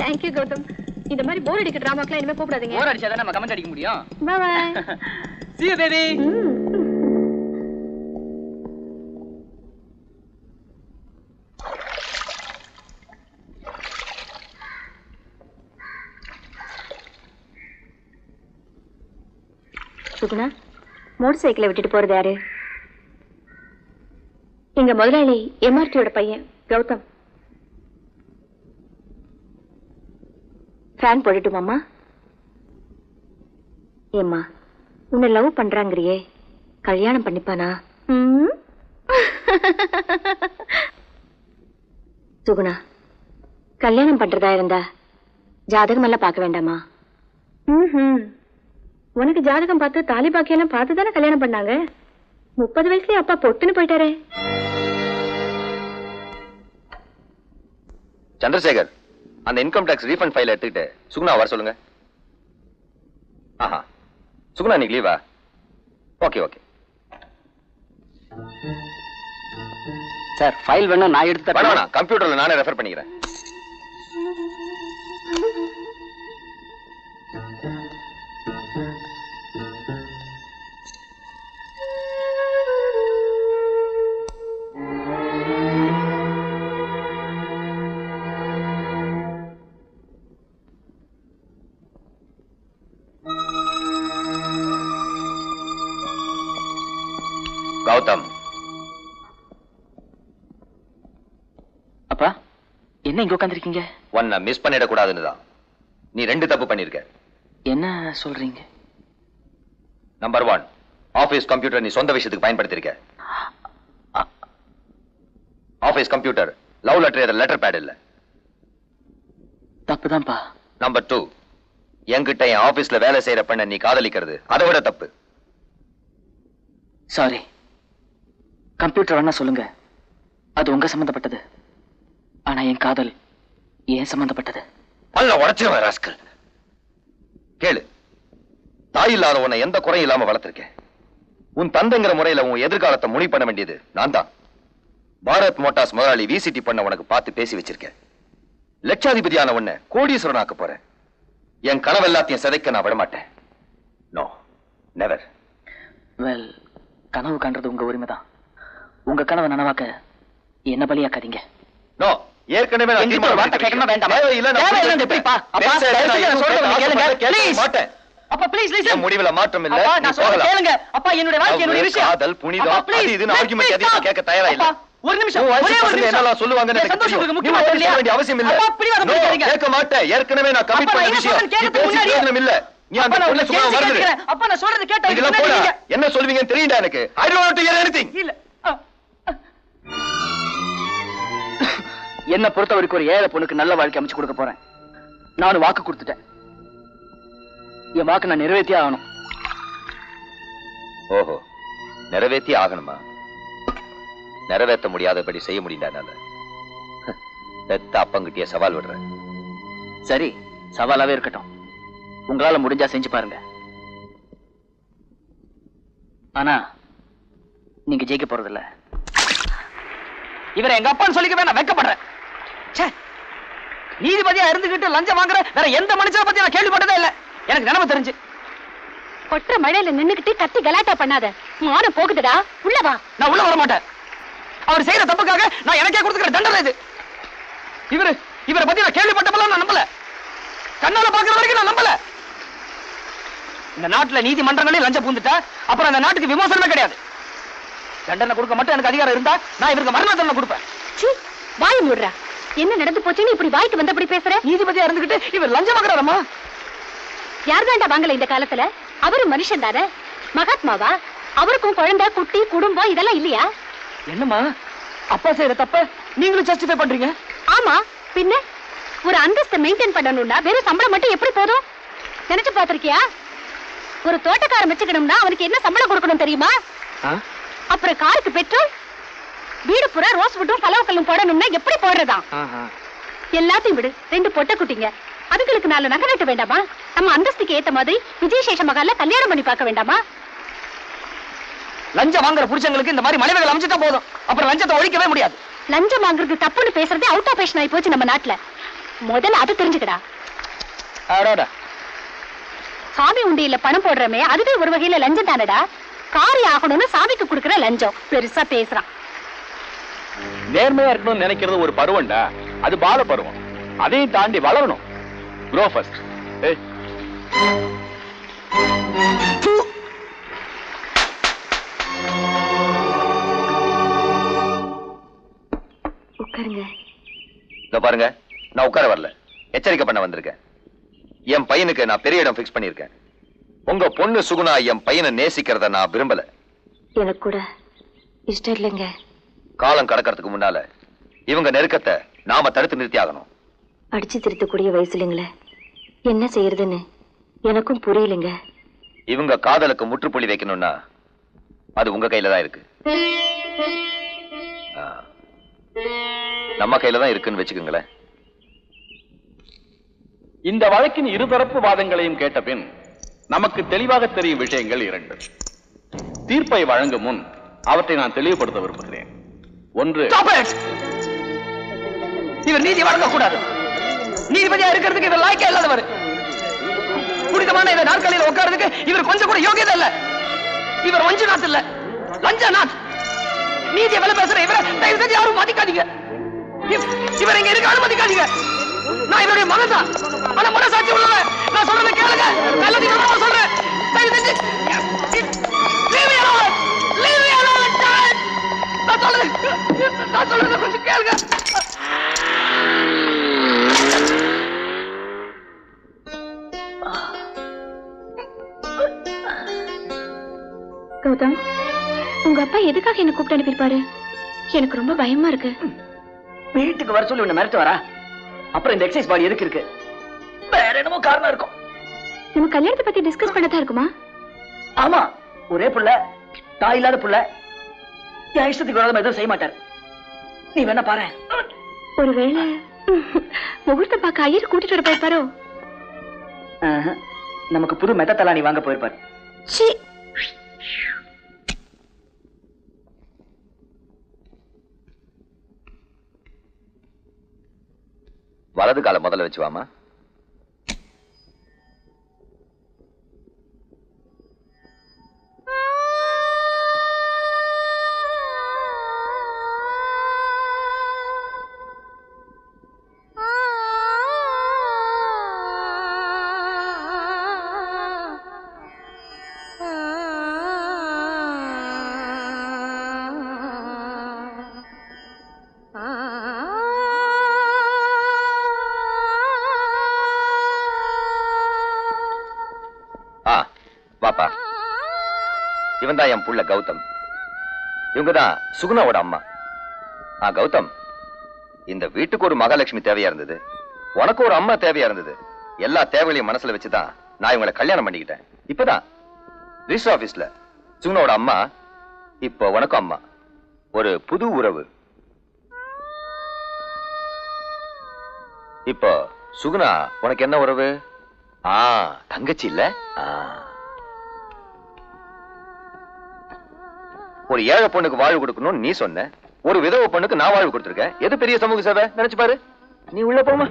Thank you Gautham இந்த மாதிரி போர் அடிக்க டிராமாக்கெல்லாம் இனிமே கூப்பிடாதீங்க போர் அடிச்சாதான் நம்ம கமெண்ட் அடிக்க முடியும் bye See you, baby. Suguna motor சைக்கிளை விட்டுட்டு போறது யாரு எங்க முதலாளி எம்ஆர்டியோட பையன் கௌதம் ஃபேன் போடட்டுமாம்மா ஏம்மா உன்னை லவ் பண்றாங்கறியே கல்யாணம் பண்ணிப்பானா ம்? சுகுணா கல்யாணம் பண்றதா இருந்தா ஜாதகம் எல்லாம் பார்க்க வேண்டாமா ம்ஹும். உனக்கு ஜாதகம் பார்த்து தாலி பாக்கியெல்லாம் பார்த்து தானே கல்யாணம் பண்ணாங்க முப்பது வயசுலயே அப்பா பொட்டுன்னு போயிட்டாரே சந்திரசேகர் அந்த இன்கம் டாக்ஸ் ரீஃபண்ட் ஃபைல் எடுத்துக்கிட்டு சுகுணா வர சொல்லுங்க ஆஹா சுகுணா நீங்க லீவா ஓகே ஓகே சார் ஃபைல் வேணா நான் எடுத்து வேணாம் வேணாம் கம்ப்யூட்டர்ல நானே ரெஃபர் பண்ணிக்கிறேன் கௌதம் அப்பா என்ன இங்க உட்காந்துருக்கீங்க உன்னை மிஸ் பண்ணிடக்கூடாதுன்னு தான் நீ ரெண்டு தப்பு பண்ணிருக்க என்ன சொல்றீங்க நம்பர் ஒன் ஆபீஸ் கம்ப்யூட்டர் நீ சொந்த விஷயத்துக்கு பயன்படுத்திருக்க office computer love letter letter pad இல்ல தப்புதான்ப்பா நம்பர் டூ என்கிட்ட என் ஆபீஸ்ல வேலை செய்யற பெண்ணை நீ காதலிக்கிறது அதை விட தப்பு சாரி கம்ப்யூட்டர் வேணா சொல்லுங்க அது உங்க சம்பந்தப்பட்டது ஆனா என் காதல் ஏன் சம்பந்தப்பட்டது பல்ல உடச்சிருவேன் ராஸ்கல் கேளு தாய் இல்லாத உன்னை எந்த குறையும் இல்லாம வளர்த்திருக்கேன் உன் தந்தைங்கிற முறையில உன் எதிர்காலத்தை முடிவு பண்ண வேண்டியது நான் தான் பாரத் மோட்டார்ஸ் முதலாளி விசிடி பண்ண உனக்கு பார்த்து பேசி வச்சிருக்கேன் லட்சாதிபதியான உன்னை கோடீஸ்வரன் ஆக்க போறேன் என் கனவு எல்லாத்தையும் சிதைக்க நான் விட மாட்டேன் நோ நெவர் வெல் கனவு காண்றது உங்க உரிமை தான் உங்க கனவை நனவாக்க என்ன பலியாக்காதீங்க நோ ஏற்கனவே நான் என்கிட்ட ஒரு வார்த்தை கேட்கணுமா வேண்டாமா? தேவையில்லை, நான் தேவையில்லைன்னு புரிஞ்சுக்கிட்டேன். எப்படிப்பா? அப்பா, பேச தயவு செஞ்சு நான் சொல்றதை நான் கேளுங்க. கேட்க Please. மாட்டேன் அப்பா ப்ளீஸ் என் முடிவுல மாற்றம் இல்ல அப்பா நீ நான் சொல்றத போகலாம். கேளுங்க அப்பா என்னுடைய வாழ்க்கை என்னுடைய லவ், விஷயம் காதல், புனிதம், அப்பா, please, அது இதுன்னு please, argument please, எதையும் stop. கேட்க தயாரா இல்ல. அப்பா, ஒரு நிமிஷம் உன் வயசு ஒரே ஒரு பசங்க நிமிஷம் என்னெல்லாம் சொல்லுவாங்கன்னு என் எனக்கு சந்தோஷம் தெரியும். உங்களுக்கு நீ முக்கியமா ஒண்ணும் இல்லையா? சொல்ல வேண்டிய அவசியம் இல்ல. அப்பா, பிடிவாதம் No, பிடிக்காதீங்க. கேட்க மாட்டேன். ஏற்கனவே நான் commit அப்பா, பண்ண நான் என்ன விஷயம். சொல்றேன்னு நீ கேட்கறதுக்கு பேசி முன்னாடியே- பிரயோஜனம் இல்ல. நீ அந்த அப்பா, நான் பொண்ணை உங்களை சும்மா கேள்வி வருது. கேட்கிறேன். அப்பா, நான் சொல்றதை கேட்டா இதுக்கு இதெல்லாம் முன்னாடி போடா. நீங்க- என்ன சொல்லுவீங்கன்னு தெரியும்டா எனக்கு I don't want to hear anything. இல்ல ஆ, ஆ. என்ன பொறுத்த வரைக்கும் ஒரு ஏழை பொண்ணுக்கு நல்ல வாழ்க்கை அமைச்சு கொடுக்க போறேன் நானும் வாக்கு கொடுத்துட்டேன் என் வாக்கு நான் நிறைவேற்றியே ஆகணும் ஓஹோ நிறைவேத்தி ஆகணுமா நிறைவேற்ற முடியாதபடி செய்ய முடியல என்னால பெத்த அப்பங்கிட்டே சவால் விடுறேன் சரி சவாலாவே இருக்கட்டும் உங்களால முடிஞ்சா செஞ்சு பாருங்க ஆனா நீங்க ஜெயிக்க போறது இல்ல இவரை எங்க அப்பான்னு சொல்லிக்கவே நான் வெக்கப்படுறேன் ச்சே. நீதிபதியா இருந்துகிட்டு லஞ்சம் வாங்குற வேற எந்த மனுஷனை பத்தி நான் கேள்விப்பட்டதே இல்ல எனக்கு நினைவு தெரிஞ்சு கொட்டுற மழையில நின்னுக்கிட்டு கத்தி கலாட்டா பண்ணாத மானம் போகுதுடா உள்ள வா நான் உள்ள வர மாட்டேன் அவர் செய்யற தப்புக்காக நான் எனக்கே கொடுத்துக்கிற தண்டனை இது இவரு இவரை பத்தி நான் கேள்விப்பட்டப்பெல்லாம் நான் நம்பல கண்ணால பாக்குற வரைக்கும் நான் நம்பல இந்த நாட்டுல நீதிமன்றங்களே லஞ்சம் பூந்துட்டா அப்புறம் அந்த நாட்டுக்கு விமோசனமே கிடையாது தண்டனை கொடுக்க மட்டும் எனக்கு அதிகாரம் இருந்தா நான் இவருக்கு மரண தண்டனை கொடுப்பேன் சீ, வாய் மூடுறா என்ன நடந்து போச்சுன்னு இப்படி வாய்க்கு வந்தபடி பேசுற நீதிபதியா இருந்துகிட்டு இவர் லஞ்சம் வாங்குறாரம்மா யார் தாண்டா வாங்கல இந்த காலத்துல அவரும் மனுஷன் தானே மகாத்மாவா அவருக்கும் குழந்தை குட்டி குடும்பம் இதெல்லாம் இல்லையா என்னம்மா அப்பா செய்யற தப்ப நீங்களும் ஜஸ்டிஃபை பண்றீங்க ஆமா பின்ன ஒரு அந்தஸ்தை மெயின்டைன் பண்ணணும்னா வெறும் சம்பளம் மட்டும் எப்படி போதும் நினைச்சு பாத்திருக்கியா ஒரு தோட்டக்காரன் வச்சுக்கணும்னா அவனுக்கு என்ன சம்பளம் கொடுக்கணும் தெரியுமா அப்புறம் காருக்கு பெட்ரோல் வீடு பூரா ரோஸ் வுட்டும் பலவ கல்லும் போடணும்னா எப்படி போடுறதா எல்லாத்தையும் விடு ரெண்டு பொட்டை குட்டிங்க அதுங்களுக்கு நாலு நகை நட்டு வேண்டாமா நம்ம அந்தஸ்துக்கு ஏத்த மாதிரி விஜயசேஷ மகால்ல கல்யாணம் பண்ணி பார்க்க வேண்டாமா லஞ்சம் வாங்குற புருஷங்களுக்கு இந்த மாதிரி மனைவிகள் அமைச்சிட்டா போதும் அப்புறம் லஞ்சத்தை ஒழிக்கவே முடியாது லஞ்சம் வாங்குறது தப்புன்னு பேசுறதே அவுட் ஆஃப் ஃபேஷன் ஆகி போச்சு நம்ம நாட்டுல முதல்ல அதை தெரிஞ்சுக்கடா அடாடா சாமி உண்டியில பணம் போடுறமே அதுவே ஒரு வகையில லஞ்சம் தானடா காரியம் ஆகணும்னு சாமிக்கு கொடுக்கற லஞ்சம் பெருசா பேசுறான் நேர்மையா இருக்கணும்னு நினைக்கிறது ஒரு பருவம்டா அது பால பருவம் அதையும் தாண்டி வளரணும் க்ரோ ஃபர்ஸ்ட் ஏய் உட்காருங்க இதோ பாருங்க நான் உட்கார வரல எச்சரிக்கை பண்ண வந்திருக்கேன் என் பையனுக்கு நான் பெரிய இடம் ஃபிக்ஸ் பண்ணியிருக்கேன் உங்க பொண்ணு சுகுணா என் பையனை நேசிக்கிறத நான் விரும்பல எனக்கு கூட இஷ்டம் இல்லைங்க காலம் கடக்கிறதுக்கு முன்னால இவங்க நெருக்கத்தை நாம தடுத்து நிறுத்தி ஆகணும் அடிச்சு திருத்தக்கூடிய வயசு இல்லைங்களே என்ன செய்யறதுன்னு எனக்கும் புரியலைங்க இவங்க காதலுக்கு முற்றுப்புள்ளி வைக்கணும்னா அது உங்க கையில தான் இருக்கு ஆ. நம்ம கையில தான் இருக்குன்னு வச்சுக்கோங்களேன் இந்த வழக்கின் இருதரப்பு வாதங்களையும் கேட்ட பின் நமக்கு தெளிவாக தெரியும் விஷயங்கள் இரண்டு தீர்ப்பை வழங்கும் முன் அவற்றை நான் தெளிவுபடுத்த விரும்புகிறேன் ஒன்று Stop it! இவர் நீதி வழங்கக்கூடாது நீதிபதியா இருக்கிறதுக்கு இவர் லாய்க்கே இல்லாதவர் புனிதமான இந்த நாற்காலியில் உட்கார்றதுக்கு இவர் கொஞ்சம் கூட யோகியதை இல்ல இவர் வஞ்சநாத் இல்ல லஞ்சநாத் நீதியை விலை பேசுற இவரை தயவு செஞ்சு யாரும் மதிக்காதீங்க இவ- இவர் இங்க இருக்க அனுமதிக்காதீங்க நான் இவருடைய மகன் தான் ஆனா மனசாட்சி உள்ளவன் நான் சொல்றதை கேளுங்க நல்லது விவரமா சொல்றேன் தயவு செஞ்சு leave me alone! Leave me alone, Dad! நான் சொல்றது நான் சொல்றதை கொஞ்சம் கேளுங்க கௌதம் உங்க அப்பா எதுக்காக என்ன கூப்பிட்டு அனுப்பியிருப்பாரு எனக்கு ரொம்ப பயமா இருக்கு வீட்டுக்கு வர சொல்லி உன்னை மிரட்டு வரா அப்புறம் இந்த எக்ஸசைஸ் பாடி எதுக்கு இருக்கு வேற என்னமோ காரணம் இருக்கும் நம்ம கல்யாணத்தை பத்தி டிஸ்கஸ் பண்ணதா இருக்குமா ஆமா ஒரே புள்ள தாய் இல்லாத புள்ள என் இஷ்டத்துக்கு விரோதமா எதுவும் செய்ய மாட்டார் நீ வேணா பாரு ஒருவேளை முகூர்த்தம் பார்க்க ஐயர் கூட்டிட்டு வர போயிருப்பாரோ நமக்கு புது மெத்த தலாணி வாங்க போயிருப்பார் ச்சீ வலது காலை முதல்ல வச்சு வாமா ஆ வாப்பா இவன் தான் என் புள்ள கௌதம் இவங்க தான் சுகுணாவோட அம்மா ஆ கௌதம் இந்த வீட்டுக்கு ஒரு மகாலட்சுமி தேவையா இருந்தது உனக்கு ஒரு அம்மா தேவையா இருந்தது எல்லா தேவைகளையும் மனசுல வச்சுதான் நான் இவங்களை கல்யாணம் பண்ணிக்கிட்டேன் இப்பதான் ரிஜிஸ்டர் ஆபீஸ்ல சுகுணாவோட அம்மா இப்போ உனக்கும் அம்மா ஒரு புது உறவு இப்போ சுகுணா உனக்கு என்ன உறவு ஆ தங்கச்சி இல்ல ஆ. ஒரு ஏழை பொண்ணுக்கு வாழ்வு கொடுக்கணும்னு நீ சொன்ன ஒரு விதவை பொண்ணுக்கு நான் வாழ்வு கொடுத்திருக்கேன் எது பெரிய சமூக சேவை நினைச்சு பாரு நீ உள்ள போமா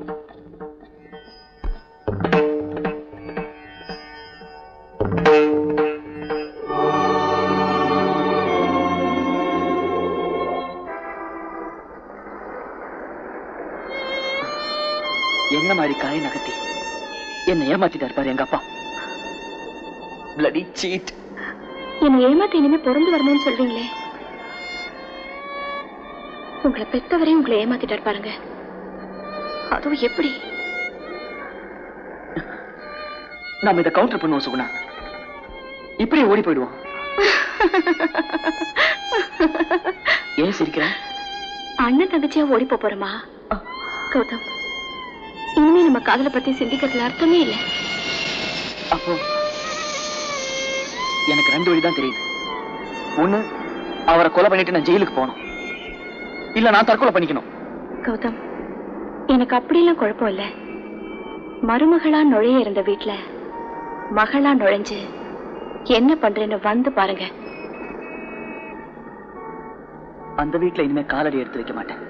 என்ன மாதிரி காய் நகர்த்தி என்ன ஏமாத்திட்டார் பாரு எங்க அப்பா பிளடி சீட் என்னை ஏமாத்த இனிமே பிறந்து வரணும்னு சொல்றீங்களே உங்களை பெத்தவரே உங்களை ஏமாத்திட்டார் பாருங்க அதுவும் எப்படி நாம இதை கவுண்டர் பண்ணுவோம் சுகுணா இப்படியே ஓடி போயிடுவோம் ஏன் சிரிக்கிற அண்ணன் தங்கச்சியா ஓடி போப் போறோமா கௌதம் இனிமே நம்ம காதலை பத்தி சிந்திக்கிறதுல அர்த்தமே இல்ல அப்போ எனக்கு ரெண்டு வழி தான் தெரியுது ஒண்ணு அவரை கொலை பண்ணிட்டு நான் ஜெயிலுக்கு போகணும் இல்ல நான் தற்கொலை பண்ணிக்கணும் கௌதம் எனக்கு அப்படியெல்லாம் குழப்பம் இல்ல மருமகளா நுழைய இருந்த வீட்ல மகளா நுழைஞ்சு என்ன பண்றேன்னு வந்து பாருங்க அந்த வீட்டுல இனிமே காலடி எடுத்து வைக்க மாட்டேன்